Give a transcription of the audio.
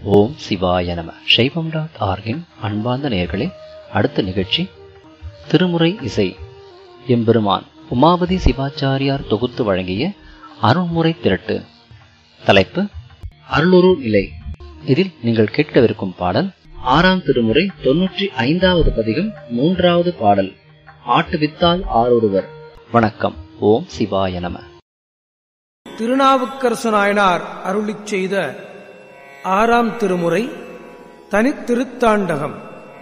ஓம் சிவாய நம சைவம் டாட் ஆர்கின் அன்பார்ந்த நேயர்களே அடுத்த நிகழ்ச்சி திருமுறை இசை எம்பெருமான் உமாபதி சிவாச்சாரியார் தொகுத்து வழங்கிய அருள்முறை திரட்டு தலைப்பு அருளுரு நிலை இதில் நீங்கள் கேட்கவிருக்கும் பாடல் ஆறாம் திருமுறை தொன்னூற்றி ஐந்தாவது பதிகம் மூன்றாவது பாடல் ஆட்டுவித்தால் ஆரொருவர் வணக்கம் ஓம் சிவாய நம திருநாவுக்கரசு நாயனார் அருளிச் செய்த ஆறாம் திருமுறை தனித்திருத்தாண்டகம்